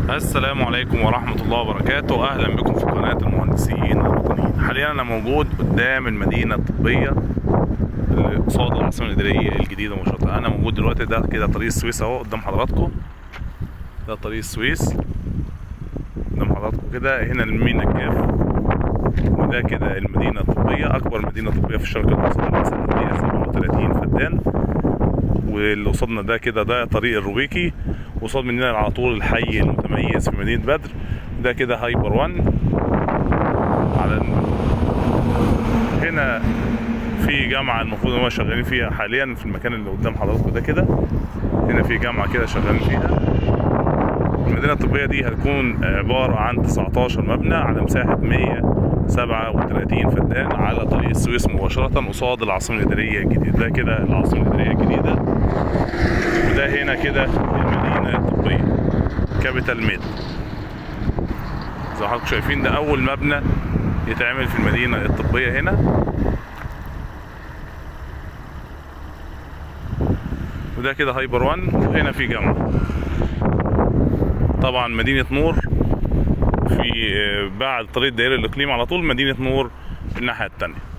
السلام عليكم ورحمة الله وبركاته أهلا بكم في قناة المهندسين الوطنيين حاليا أنا موجود قدام المدينة الطبية اللي قصاد العاصمة الإدارية الجديدة مباشرة أنا موجود دلوقتي ده كده طريق السويس أهو قدام حضراتكم ده طريق السويس قدام حضراتكم كده هنا المينا الجاف وده كده المدينة الطبية أكبر مدينة طبية في الشرق الأوسط المساحة 137 فدان واللي قصادنا ده كده ده طريق الروبيكي قصاد مننا على طول الحي المتميز في مدينة بدر ده كده هايبر 1 على ال- هنا في جامعة المفروض ان هم شغالين فيها حاليا في المكان اللي قدام حضراتكم ده كده هنا في جامعة كده شغالين فيها المدينة الطبية دي هتكون عبارة عن 19 مبنى على مساحة 137 فدان على طريق السويس مباشرة قصاد العاصمة الإدارية الجديدة ده كده العاصمة الإدارية الجديدة وده هنا كده المدينة الطبية كابيتال ميد زي ما حضراتكم شايفين ده أول مبنى يتعمل في المدينة الطبية هنا وده كده هايبر 1 وهنا في جامعة طبعا مدينة نور في آه، بعد طريق دائري الإقليم على طول مدينة نور الناحية التانية